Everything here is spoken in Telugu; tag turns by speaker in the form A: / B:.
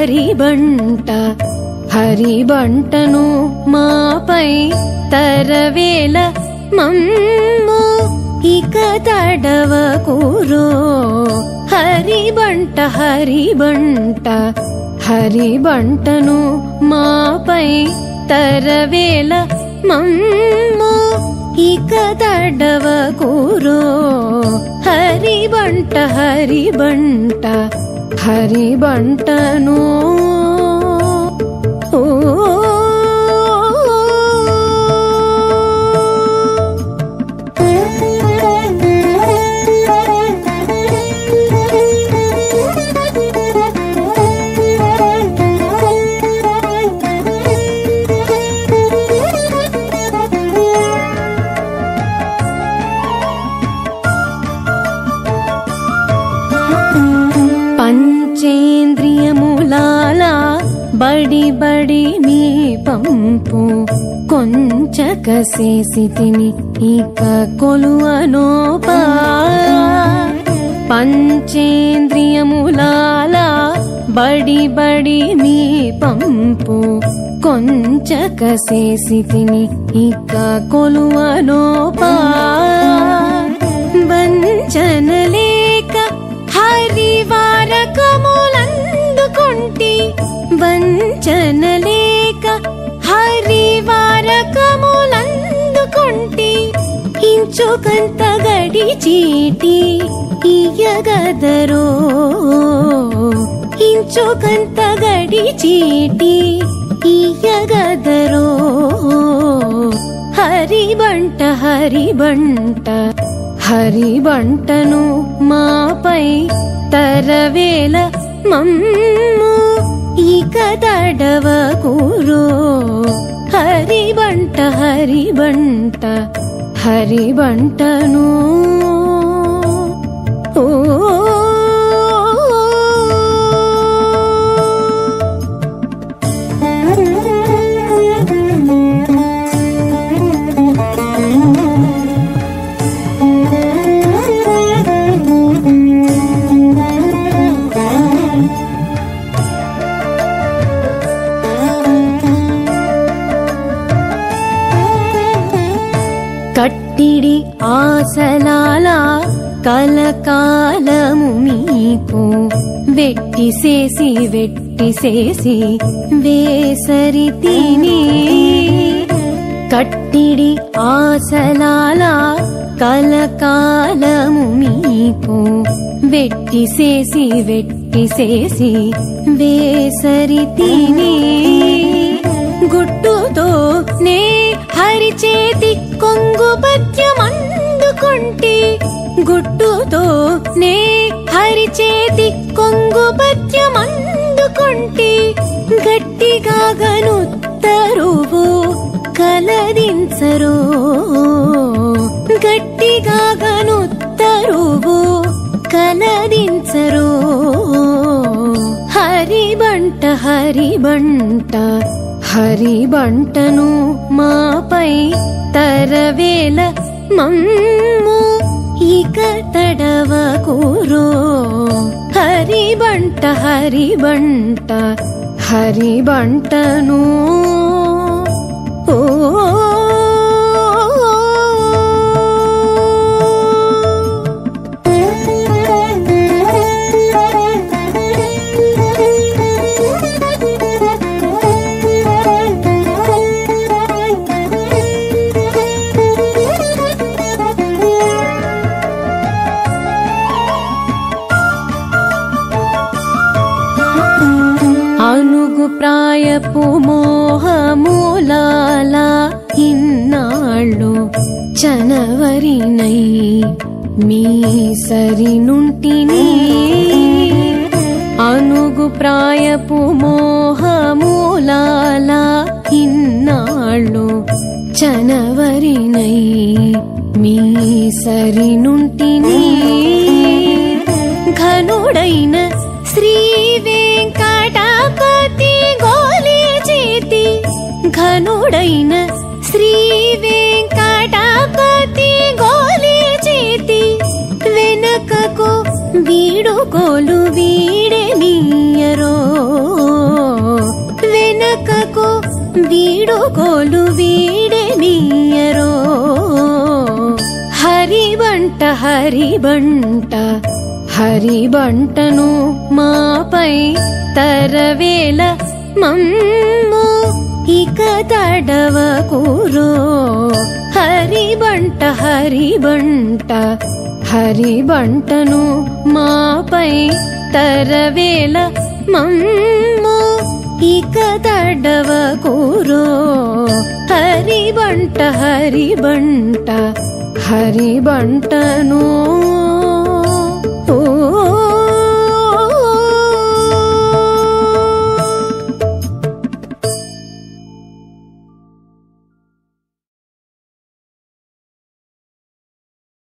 A: హరిబంట హరిబంటను మాపై తరవేల మమ్ము ఇక తడవకురో హరిబంట హరిబంట హరిబంటను మాపై తరవేల మమ్ము ఇక తడవకురో హరిబంట హరిబంట హరిబంటను ఓ పంచేంద్రియములాల బడి బడి నీ పంపు కొంచక చేసితిని ఇక కొలువనోపా పంచేంద్రియములాల బడి బడి నీ పంపు కొంచక చేసితిని ఇక కొలువనోపా వంచనలేక హరివారకములందుకొంటి వంచనలేక హరివారకములందుకొంటి ఇంచుకంత గడి చీటి ఇయ్యగదరో ఇంచుకంత గడి చీటి ఇయ్యగదరో హరిబంట హరిబంట హరిబంటను మాపై తరవేల మమ్ము ఇక తడవకురో హరిబంట హరిబంట హరిబంటను ఓ కట్టిడి ఆసలాల కలకాలము మీకు వెట్టి చేసి వెట్టి చేసి వేసరి తిని కట్టిడి ఆసలాల కలకాలము మీకు వెట్టి చేసి వెట్టి చేసి వేసరి తిని గుట్టుతో నే హరి చేతి కొంగు పద్యమందుకొంటి గుట్టుతో నే హరి చేతి కొంగు పద్యమందుకొంటి గట్టిగా గనుత్తరువు కలదించరు గట్టిగా గనుత్తరువు కలదించరు హరిబంట హరిబంట హరిబంటను మాపై తరవేల మమ్ము ఇక తడవకురో హరిబంట హరిబంట హరిబంటను ఓ అనుగు ప్రాయపు మోహమూలాల ఇన్నాళ్ళు చనవరినై మీ సరి నుంటిని అనుగు ప్రాయపు మోహమూలాల ఇన్నాళ్ళు చనవరినై మీ సరి నుంటిని ఘనుడైన శ్రీ వెంకటపతి గోలి చేతి ఘనుడైన శ్రీ వెంకటపతి గోలి చేతి వెనకకు వీడుకోలు వీడెనీయరో హరిబంట హరిబంటను మాపై తరవేల మమ్ము ఇక తడవకురో హరిబంట హరిబంట హరిబంటను మాపై తరవేల మమ్ము ఇక తడవకురో హరిబంట హరిబంట హరిబంటను